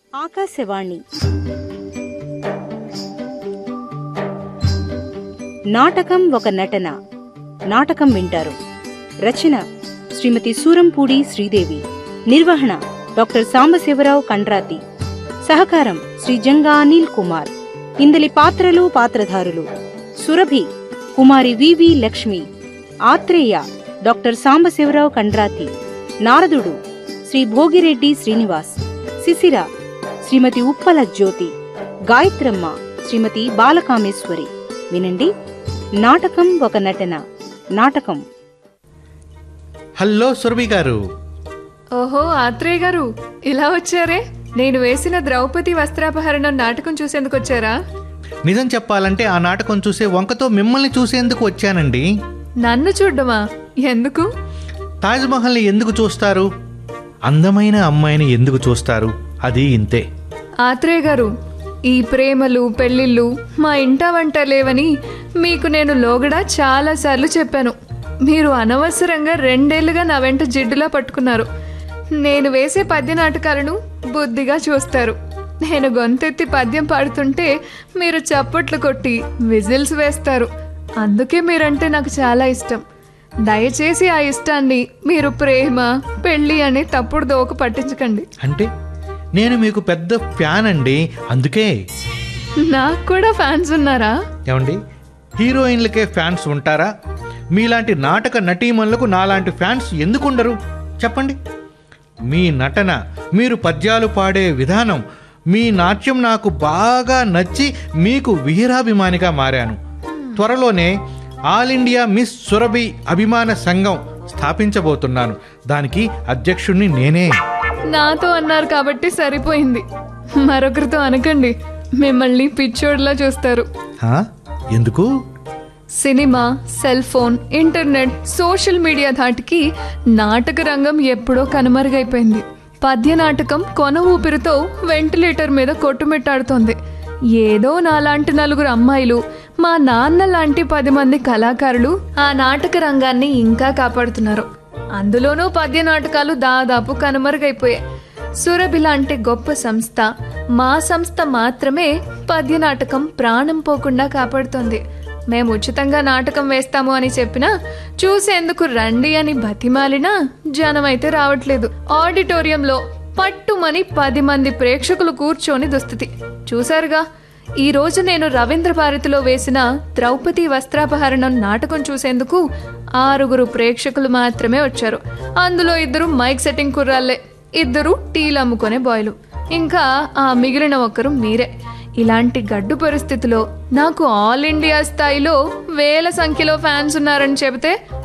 ఆకాశవాణి నాటకం ఒక నటన నాటకం వింటారు రచన శ్రీమతి సూరంపూడి శ్రీదేవి నిర్వహణ డాక్టర్ సాంబశివరావు కండ్రాతి సహకారం శ్రీ జంగా అనిల్ కుమార్ ఇందలి పాత్రలు పాత్రధారులు సురభి కుమారి వివి లక్ష్మి ఆత్రేయ డాక్టర్ సాంబశివరావు కండ్రాతి నారదుడు శ్రీ భోగిరెడ్డి శ్రీనివాస్ శిశిర శ్రీమతి ఉప్పల జ్యోతి గాయత్రమ్మ శ్రీమతి బాలకామేశ్వరి వినండి నాటకం ఒక నటన నాటకం హలో సురభి గారు ఓహో ఆత్రేయ గారు ఇలా వచ్చారే నేను వేసిన ద్రౌపది వస్త్రాపహరణం నాటకం చూసేందుకు వచ్చారా నిజం చెప్పాలంటే ఆ నాటకం చూసే వంకతో మిమ్మల్ని చూసేందుకు వచ్చానండి నన్ను చూడ్డమా ఎందుకు తాజ్మహల్ని ఎందుకు చూస్తారు అందమైన అమ్మాయిని ఎందుకు చూస్తారు అది ఇంతే ఆత్రేయ గారు ఈ ప్రేమలు పెళ్ళిళ్ళు మా ఇంట వంట లేవని మీకు నేను లోగడా చాలాసార్లు చెప్పాను మీరు అనవసరంగా రెండేళ్లుగా నా వెంట జిడ్డులా పట్టుకున్నారు నేను వేసే పద్య నాటకాలను బుద్ధిగా చూస్తారు నేను గొంతెత్తి పద్యం పాడుతుంటే మీరు చప్పట్లు కొట్టి విజిల్స్ వేస్తారు అందుకే మీరంటే నాకు చాలా ఇష్టం దయచేసి ఆ ఇష్టాన్ని మీరు ప్రేమ పెళ్ళి అని తప్పుడు దోక పట్టించకండి అంటే నేను మీకు పెద్ద ఫ్యాన్ అండి అందుకే నాకు కూడా ఫ్యాన్స్ ఉన్నారా ఏమండి హీరోయిన్లకే ఫ్యాన్స్ ఉంటారా మీలాంటి నాటక నటీమణులకు నాలాంటి ఫ్యాన్స్ ఎందుకు ఉండరు చెప్పండి మీ నటన మీరు పద్యాలు పాడే విధానం మీ నాట్యం నాకు బాగా నచ్చి మీకు వీరాభిమానిగా మారాను త్వరలోనే ఆల్ ఇండియా మిస్ సురభి అభిమాన సంఘం స్థాపించబోతున్నాను దానికి అధ్యక్షుణ్ణి నేనే నాతో అన్నారు కాబట్టి సరిపోయింది మరొకరితో అనకండి మిమ్మల్ని పిచ్చోడ్లా చూస్తారు హా? ఎందుకు cinema cell phone internet social media ధాటికి నాటక రంగం ఎప్పుడో కనుమరుగైపోయింది పద్య నాటకం కొన ఊపిరితో వెంటిలేటర్ మీద కొట్టుమిట్టాడుతోంది ఏదో నాలాంటి నలుగురు అమ్మాయిలు మా నాన్న లాంటి పది మంది కళాకారులు ఆ నాటక రంగాన్ని ఇంకా కాపాడుతున్నారు అందులోనూ పద్య నాటకాలు దాదాపు కనుమరుగైపోయాయి సురభి లాంటి గొప్ప సంస్థ మా సంస్థ మాత్రమే పద్య నాటకం ప్రాణం పోకుండా కాపాడుతోంది మేము ఉచితంగా నాటకం వేస్తాము అని చెప్పినా చూసేందుకు రండి అని బతిమాలినా జనమైతే రావట్లేదు ఆడిటోరియంలో పట్టుమని పది మంది ప్రేక్షకులు కూర్చొని దుస్థితి చూశారుగా ఈ రోజు నేను రవీంద్ర భారతిలో వేసిన ద్రౌపది వస్త్రాపహరణం నాటకం చూసేందుకు ఆరుగురు ప్రేక్షకులు మాత్రమే వచ్చారు అందులో ఇద్దరు మైక్ సెట్టింగ్ కుర్రాళ్ళే ఇద్దరు టీలు అమ్ముకునే బాయ్లు ఇంకా ఆ మిగిలిన ఒకరు మీరే ఇలాంటి గడ్డు పరిస్థితిలో నాకు ఆల్ ఇండియా స్థాయిలో వేల సంఖ్యలో ఫ్యాన్స్ ఉన్నారని చెబితే